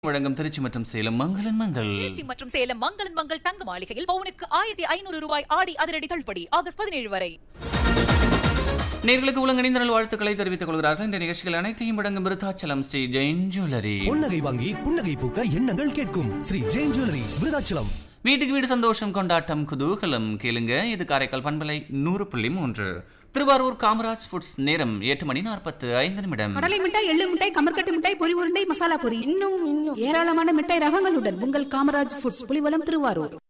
வழங்கும் திருச்சி மற்றும் சேலம் மங்களன் மங்கள் திருச்சி மற்றும் சேலம் மங்களன் மங்கள் தங்க மாளிகையில் பவுனுக்கு ஆயிரத்தி ஐநூறு ரூபாய் ஆடி அதிரடி தள்ளுபடி ஆகஸ்ட் பதினேழு வரை நேர்களுக்கு உலகணிந்த நல் வாழ்த்துக்களை தெரிவித்துக் கொள்கிறார்கள் இந்த நிகழ்ச்சிகள் அனைத்தையும் வழங்கும் விருத்தாச்சலம் ஸ்ரீ ஜெயின் ஜுவல்லரி புன்னகை வாங்கி புன்னகை பூக்க எண்ணங்கள் கேட்கும் ஸ்ரீ ஜெயின் ஜுவல்லரி விருதாச்சலம் வீட்டுக்கு வீடு சந்தோஷம் கொண்டாட்டம் குதூகலம் கேளுங்க இது காரைக்கால் பண்பலை நூறு புள்ளி மூன்று திருவாரூர் காமராஜ் ஃபுட்ஸ் நேரம் எட்டு மணி நாற்பத்து ஐந்து நிமிடம் கடலை மிட்டாய் எள்ளு மிட்டாய் கமர்கட்டு மிட்டாய் பொரி உருண்டை மசாலா பொரி இன்னும் இன்னும் ஏராளமான மிட்டாய் ரகங்களுடன் உங்கள் காமராஜ் ஃபுட்ஸ் புலிவலம் திருவாரூர்